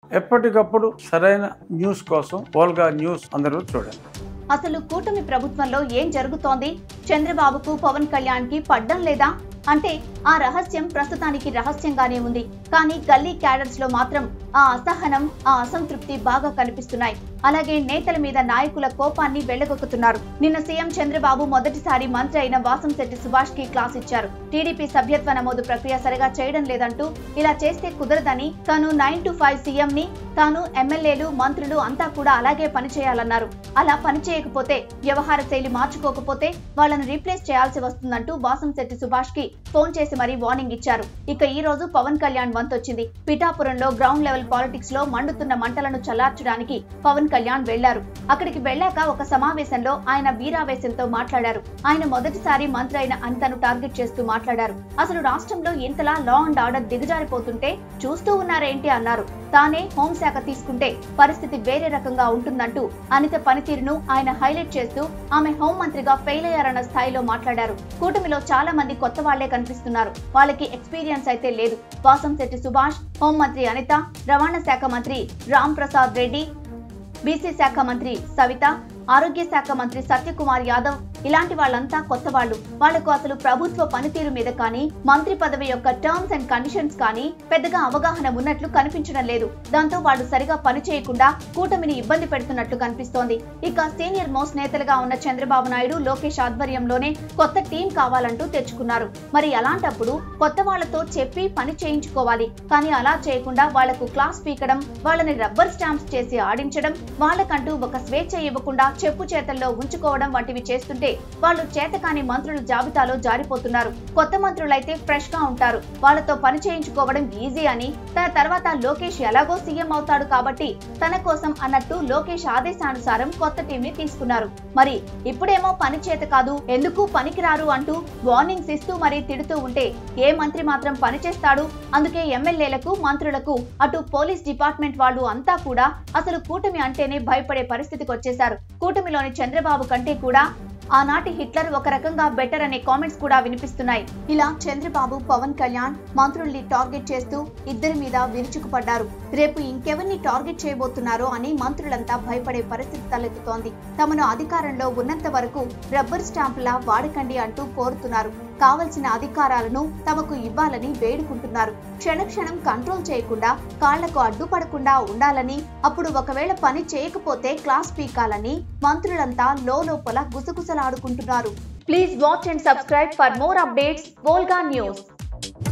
ఎప్పటికప్పుడు సరైన న్యూస్ కోసం ఓల్గా న్యూస్ అందరూ చూడండి అసలు కూటమి ప్రభుత్వంలో ఏం జరుగుతోంది చంద్రబాబుకు పవన్ కళ్యాణ్ కి పడ్డం లేదా అంటే ఆ రహస్యం ప్రస్తుతానికి రహస్యంగానే ఉంది కానీ గల్లీ క్యాడర్స్ లో మాత్రం ఆ అసహనం ఆ అసంతృప్తి బాగా కనిపిస్తున్నాయి అలాగే నేతల మీద నాయకుల కోపాన్ని వెళ్లగొక్కుతున్నారు నిన్న సీఎం చంద్రబాబు మొదటిసారి మంత్రి అయిన వాసంశెట్టి సుభాష్ కి క్లాస్ ఇచ్చారు టీడీపీ సభ్యత్వ నమోదు ప్రక్రియ సరిగా చేయడం లేదంటూ ఇలా చేస్తే కుదరదని తాను నైన్ టు ఫైవ్ సీఎం ని తాను ఎమ్మెల్యేలు మంత్రులు అంతా కూడా అలాగే పనిచేయాలన్నారు అలా పనిచేయకపోతే వ్యవహార శైలి మార్చుకోకపోతే వాళ్ళను రీప్లేస్ చేయాల్సి వస్తుందంటూ వాసంశెట్టి సుభాష్ కి ఫోన్ చేసి మరీ వార్నింగ్ ఇచ్చారు ఇక ఈ రోజు పవన్ కళ్యాణ్ వంతొచ్చింది పిఠాపురంలో గ్రౌండ్ లెవెల్ పాలిటిక్స్ లో మండుతున్న మంటలను చల్లార్చడానికి పవన్ కళ్యాణ్ వెళ్లారు అక్కడికి వెళ్ళాక ఒక సమావేశంలో ఆయన వీరావేశంతో మాట్లాడారు ఆయన మొదటిసారి మంత్రి అయిన అనితను టార్గెట్ చేస్తూ మాట్లాడారు అసలు రాష్ట్రంలో ఇంతలా లా అండ్ ఆర్డర్ దిగజారిపోతుంటే చూస్తూ ఉన్నారేంటి అన్నారు తానే హోంశాఖ తీసుకుంటే పరిస్థితి వేరే రకంగా ఉంటుందంటూ అనిత పనితీరును ఆయన హైలైట్ చేస్తూ ఆమె హోంమంత్రిగా ఫెయిల్ అయ్యారన్న స్థాయిలో మాట్లాడారు కూటమిలో చాలా మంది కొత్త వాళ్లే కనిపిస్తున్నారు వాళ్ళకి ఎక్స్పీరియన్స్ అయితే లేదు వాసంశెట్టి సుభాష్ హోంమంత్రి అనిత రవాణా శాఖ మంత్రి రామ్ ప్రసాద్ రెడ్డి బీసీ శాఖ మంత్రి సవిత ఆరోగ్య శాఖ మంత్రి సత్యకుమార్ యాదవ్ ఇలాంటి వాళ్ళంతా కొత్త వాళ్ళు వాళ్లకు అసలు ప్రభుత్వ పనితీరు మీద కానీ మంత్రి పదవి యొక్క టర్మ్స్ అండ్ కండిషన్స్ కానీ పెద్దగా అవగాహన ఉన్నట్లు కనిపించడం లేదు దాంతో వాళ్ళు సరిగా పని చేయకుండా కూటమిని ఇబ్బంది పెడుతున్నట్లు కనిపిస్తోంది ఇక సీనియర్ మోస్ట్ నేతలుగా ఉన్న చంద్రబాబు నాయుడు లోకేష్ ఆధ్వర్యంలోనే కొత్త టీం కావాలంటూ తెచ్చుకున్నారు మరి అలాంటప్పుడు కొత్త వాళ్లతో చెప్పి పని చేయించుకోవాలి కానీ అలా చేయకుండా వాళ్లకు క్లాస్ పీకడం వాళ్ళని రబ్బర్ స్టాంప్స్ చేసి ఆడించడం వాళ్ళకంటూ ఒక స్వేచ్ఛ ఇవ్వకుండా చెప్పు చేతల్లో ఉంచుకోవడం వంటివి చేస్తుంటే వాళ్ళు చేతకాని మంత్రుల జాబితాలో జారిపోతున్నారు కొత్త మంత్రులైతే ఫ్రెష్ గా ఉంటారు వాళ్ళతో పని చేయించుకోవడం ఈజీ అని తన తర్వాత లోకేష్ ఎలాగో సీఎం అవుతాడు కాబట్టి తన కోసం అన్నట్టు లోకేష్ ఆదేశానుసారం కొత్త టీం ని తీసుకున్నారు మరి ఇప్పుడేమో పని చేత కాదు ఎందుకు పనికిరారు అంటూ వార్నింగ్స్ ఇస్తూ మరీ తిడుతూ ఉంటే ఏ మంత్రి మాత్రం పని చేస్తాడు అందుకే ఎమ్మెల్యేలకు మంత్రులకు అటు పోలీస్ డిపార్ట్మెంట్ వాళ్ళు అంతా కూడా అసలు కూటమి అంటేనే భయపడే పరిస్థితికి వచ్చేశారు కూటమిలోని చంద్రబాబు కంటే కూడా ఆనాటి హిట్లర్ ఒక రకంగా బెటర్ అనే కామెంట్స్ కూడా వినిపిస్తున్నాయి ఇలా చంద్రబాబు పవన్ కళ్యాణ్ మంత్రుల్ని టార్గెట్ చేస్తూ ఇద్దరి మీద విరుచుకుపడ్డారు రేపు ఇంకెవరిని టార్గెట్ చేయబోతున్నారో అని మంత్రులంతా భయపడే పరిస్థితి తలెత్తుతోంది తమను అధికారంలో ఉన్నంత వరకు రబ్బర్ స్టాంపులా వాడకండి అంటూ కోరుతున్నారు కావలసిన అధికారాలను తమకు ఇవ్వాలని వేడుకుంటున్నారు క్షణక్షణం కంట్రోల్ చేయకుండా కాళ్లకు అడ్డుపడకుండా ఉండాలని అప్పుడు ఒకవేళ పని చేయకపోతే క్లాస్ పీకాలని మంత్రులంతా లోపల గుసగుసలాడుకుంటున్నారు please watch and subscribe for more updates Volga news